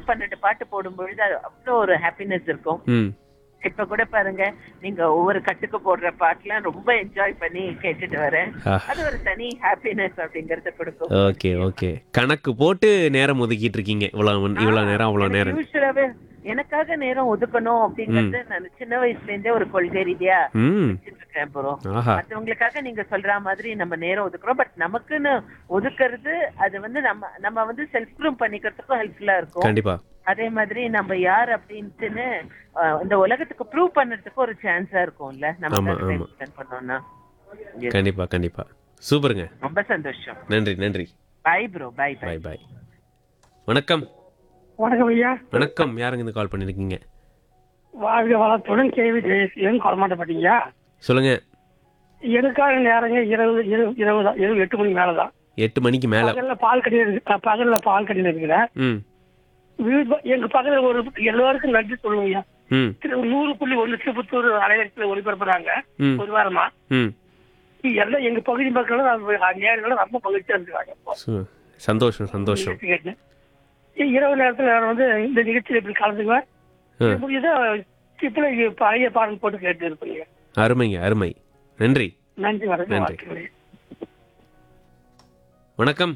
பன்னெண்டு பாட்டு போடும் பொழுது அது அவ்வளோ ஒரு ஹாப்பினஸ் இருக்கும் ம் இப்ப கூட பாருங்க நீங்க ஒவ்வொரு கட்டுக்கு போடுற பாட்டுலாம் ரொம்ப என்ஜாய் பண்ணி கேட்டுட்டு வரேன் ஆ. அது ஒரு தனி ஹாப்பினஸ் அப்படிங்கறத கொடுக்கும் ஓகே ஓகே கணக்கு போட்டு நேரம் ஒதுக்கிட்டு இருக்கீங்க இவ்வளவு இவ்வளவு நேரம் அவ்வளவு நேரம் யூஸ்வலாவே எனக்காக நேரம் ஒதுக்கணும் அப்படிங்கறது நான் சின்ன வயசுல இருந்தே ஒரு கொள்கை ரீதியா ம் வச்சுட்டு இருக்கேன் ப்ரோ ஆஹா மத்தவங்களுக்காக நீங்க சொல்ற மாதிரி நம்ம நேரம் ஒதுக்குறோம் பட் நமக்குன்னு ஒதுக்குறது அது வந்து நம்ம நம்ம வந்து செல்ஃப் ப்ரூவ் பண்ணிக்கிறதுக்கும் ஹெல்ப்ஃபுல்லா இருக்கும் கண்டிப்பா அதே மாதிரி நம்ம யார் அப்படின்ட்டுன்னு அஹ், இந்த உலகத்துக்கு ப்ரூவ் பண்றதுக்கு ஒரு சான்ஸா இருக்கும்ல நம்ம ஆமா, ஆமா. ஸ்பெண்ட் பண்ணோம்னா Yes. கண்டிப்பா கண்டிப்பா சூப்பருங்க ரொம்ப சந்தோஷம் நன்றி நன்றி bye bro bye bye bye bye வணக்கம் வணக்கம் ஐயா வணக்கம் யாருங்க இந்த கால் பண்ணிருக்கீங்க வாழ்க வளத்துடன் கேள்வி ஜெயசீலன் கொலமாட்டப்பட்டீங்க சொல்லுங்க எனக்கான நேரங்க இருபது இருபது இருபது இருபது எட்டு மணி மேலதான் எட்டு மணிக்கு மேல பகல்ல பால் கடையில் இருக்கு பகல்ல பால் கடையில் இருக்கிறேன் ம் வீடு எங்க பக்கத்துல ஒரு எல்லாருக்கும் நன்றி சொல்லுங்க ம் திரு நூறு புள்ளி ஒண்ணு திருப்பத்தூர் அலைவரிசையில் ஒளிபரப்புறாங்க ம் ஒரு வாரமா ம் எல்லாம் எங்க பகுதி மக்களும் நேர்களும் ரொம்ப மகிழ்ச்சியா இருக்காங்க சு- சந்தோஷம் சந்தோஷம் கேட்டேன் இரவு நேரத்துல நான் வந்து இந்த நிகழ்ச்சியில் இப்படி கலந்துக்குவேன் ஆ. இது முடியுதா சிப்பில பழைய பாடல் போட்டு கேட்டு இருப்பீங்க அருமைங்க அருமை நன்றி நன்றி வணக்கம் நன்றி. வாழ்த்துக்கள். வணக்கம்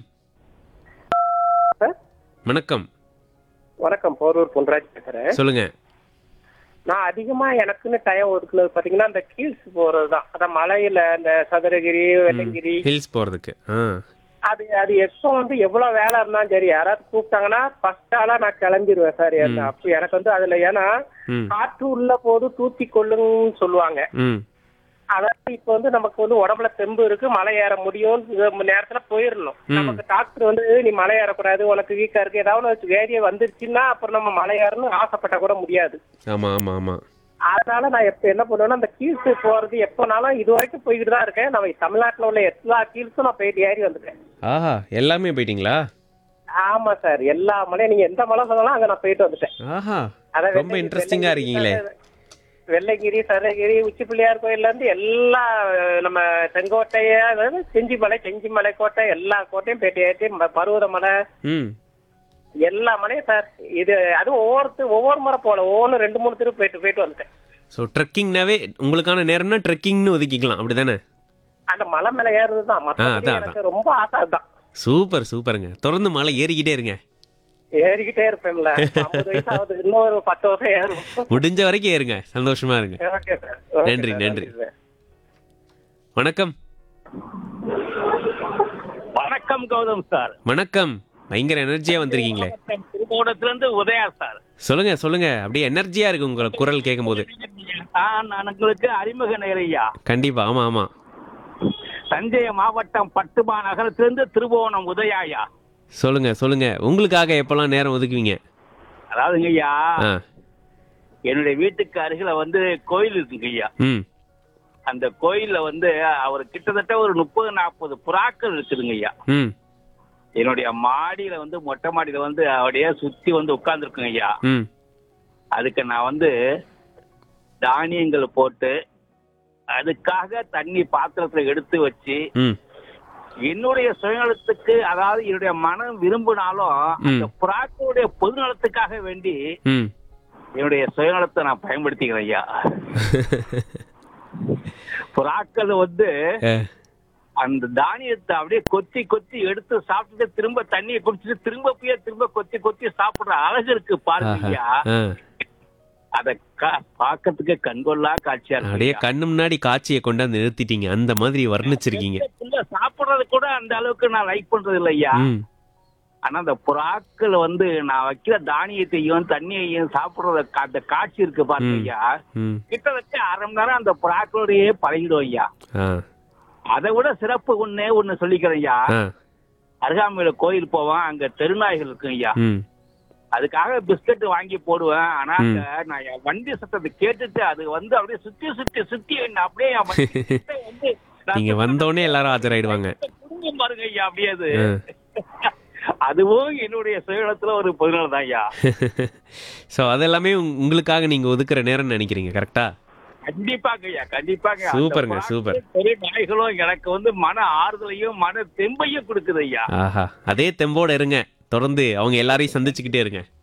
வணக்கம் வணக்கம் போரூர் பொன்ராஜ் பேசுறேன் சொல்லுங்க நான் அதிகமா எனக்குன்னு டயம் ஒதுக்குனது பாத்தீங்கன்னா அந்த கீழ்ஸ் போறது தான் அதான் மலையில இந்த சதுரகிரி வெள்ளங்கிரி ஹில்ஸ் போறதுக்கு ஆ அது அது எப்போ வந்து எவ்வளவு வேலை இருந்தாலும் சரி யாராவது கூப்பிட்டாங்கன்னா ஃபர்ஸ்ட் ஆளா நான் கிளம்பிடுவேன் சார் அப்ப எனக்கு வந்து அதுல ஏன்னா ம் காற்று உள்ள போது தூத்தி கொள்ளுங்கன்னு சொல்லுவாங்க ம் அதாவது இப்ப வந்து நமக்கு வந்து உடம்புல தெம்பு இருக்கு மலை ஏற முடியும் இந்த நேரத்துல போயிடணும் ம். நமக்கு டாக்டர் வந்து நீ மலை ஏறக்கூடாது உனக்கு வீக்கா இருக்கு ஏதாவது ஒரு வேதியை வந்துருச்சுன்னா அப்புறம் நம்ம மலை ஏறணும் ஆசைப்பட்ட கூட முடியாது ஆமா ஆமா ஆமா அதனால நான் எப்ப என்ன பண்ணுவேன்னா அந்த கீழ்ஸ் போறது எப்பனாலும் இது வரைக்கும் போய்கிட்டு தான் இருக்கேன் நம்ம தமிழ்நாட்டுல உள்ள எல்லா கீழ்ஸும் நான் போயிட்டு ஏறி வந்துட்டேன் ஆஹா எல்லாமே போயிட்டீங்களா ஆமா சார் எல்லா மலையும் நீங்க எந்த மலை சொன்னாலும் அங்க நான் போயிட்டு வந்துட்டேன் ஆஹா அதான் ரொம்ப வெள்ளங்கிரி- இன்ட்ரெஸ்டிங்கா இருக்கீங்களே வெள்ளைங்கிரி சரகிரி உச்சி பிள்ளையார் கோயில்ல இருந்து எல்லா அஹ், நம்ம செங்கோட்டைய அதாவது செஞ்சிமலை செஞ்சிமலை கோட்டை எல்லா கோட்டையும் போயிட்டு ஏற்றி ம- பருவதமலை ம் எல்லா மலையும் சார் இது அது ஒவ்வொருத்தர் ஒவ்வொரு முறை போல ஒவ்வொன்று ரெண்டு மூணு திரும்ப போயிட்டு போயிட்டு வந்துட்டேன் ஸோ ட்ரெக்கிங்னாவே உங்களுக்கான நேரம்னா ட்ரெக்கிங்னு ஒதுக்கிக்கலாம் அப்படிதானே அந்த மலை மேல ஏறுறது தான் மத்தபடி அதான், எனக்கு ரொம்ப ஆசை அதுதான் சூப்பர் சூப்பருங்க தொடர்ந்து மலை ஏறிக்கிட்டே இருங்க ஏறிக்கிட்டே இருப்பேன்ல ஐம்பது வயசு ஆகுது இன்னும் ஒரு பத்து வருஷம் ஏறும் முடிஞ்ச வரைக்கும் ஏறுங்க சந்தோஷமா இருங்க ஓகே சார் நன்றி, நன்றி. வணக்கம் வணக்கம் கௌதம் சார் வணக்கம் பயங்கர எனர்ஜியா வந்திருக்கீங்களே திருவோணத்துல இருந்து உதயா சார் சொல்லுங்க சொல்லுங்க அப்படியே எனர்ஜியா இருக்கு உங்க குரல் கேட்கும்போது நான் உங்களுக்கு அறிமுக நேரையா கண்டிப்பா ஆமா ஆமா தஞ்சை மாவட்டம் பட்டுமா நகரத்திலிருந்து திருவோணம் உதயாயா சொல்லுங்க சொல்லுங்க உங்களுக்காக எப்பெல்லாம் நேரம் ஒதுக்குவீங்க அதாவதுங்க ஐயா ஆ என்னுடைய வீட்டுக்கு அருகில வந்து கோயில் இருக்குங்க ஐயா ம் அந்த கோயில்ல வந்து அவர் கிட்டத்தட்ட ஒரு முப்பது நாற்பது புறாக்கள் இருக்குதுங்க ஐயா ம் என்னுடைய மாடியில வந்து மொட்டை மாடியில வந்து அப்படியே சுத்தி வந்து உட்கார்ந்துருக்குங்க ஐயா ம் அதுக்கு நான் வந்து தானியங்கள் போட்டு அதுக்காக தண்ணி பாத்திரத்துல எடுத்து வச்சு ம் என்னுடைய சுயநலத்துக்கு அதாவது என்னுடைய மனம் விரும்பினாலும் அந்த புறாக்களுடைய பொதுநலத்துக்காக வேண்டி ம் என்னுடைய சுயநலத்தை நான் பயன்படுத்திக்கிறேன் ஐயா புறாக்கள் வந்து அஹ், அந்த தானியத்தை அப்படியே கொத்தி கொத்தி எடுத்து சாப்பிட்டுட்டு திரும்ப தண்ணியை குடிச்சிட்டு திரும்ப போய் திரும்ப கொத்தி கொத்தி சாப்பிடுற அழகு இருக்கு பாருங்க ஆஹா, ஐயா ஆ. அத கா- பார்க்கறதுக்கு கண்கொள்ளா காட்சியா அப்படியே இருக்கு கண்ணு முன்னாடி காட்சியை கொண்டாந்து நிறுத்திட்டீங்க அந்த மாதிரி வர்ணிச்சிருக்கீங்க புள்ள சாப்பிடுறது கூட அந்த அளவுக்கு நான் லைக் பண்றது இல்ல ஐயா ம் ஆனா அந்த புறாக்கள் வந்து நான் வைக்கிற தானியத்தையும் தண்ணியையும் சாப்பிடுற கா- அந்த காட்சி இருக்கு பாருங்க ம். ஐயா ம் கிட்டத்தட்ட அரை மணி நேரம் அந்த புறாக்களோடயே பழகிடும் ஐயா ஆ அதை விட சிறப்பு ஒண்ணே ஒண்ணு சொல்லிக்கிறேன் ஐயா ஆ அருகாமையில கோயில் போவேன் அங்க தெருநாய்கள் இருக்கும் ஐயா ம் அதுக்காக பிஸ்கட் வாங்கி போடுவேன் ஆனா ம். அங்க நான் என் வண்டி சத்தத்தை கேட்டுட்டு அது வந்து அப்படியே சுத்தி சுத்தி சுத்தி என்ன அப்படியே என் வண்டி கிட்ட வந்து நான் நீங்க வந்தோடனே எல்லாரும் ஆஜராயிடுவாங்க குடும்பம் பாருங்க ஐயா அப்படியே அது ஆ. அதுவும் என்னுடைய சுயநலத்துல ஒரு பதினாலு தான் ஐயா ஸோ அதெல்லாமே உங்க- உங்களுக்காக நீங்க ஒதுக்குற நேரம்னு நினைக்கிறீங்க கரெக்டா கண்டிப்பாக ஐயா கண்டிப்பாக அந்த சூப்பருங்க, புறாக்களும் சூப்பர். பெரிய நாய்களும் எனக்கு வந்து மன ஆறுதலையும் மன தெம்பையும் கொடுக்குது ஐயா ஆஹா அதே தெம்போட இருங்க தொடர்ந்து அவங்க எல்லாரையும் சந்திச்சுக்கிட்டே இருங்க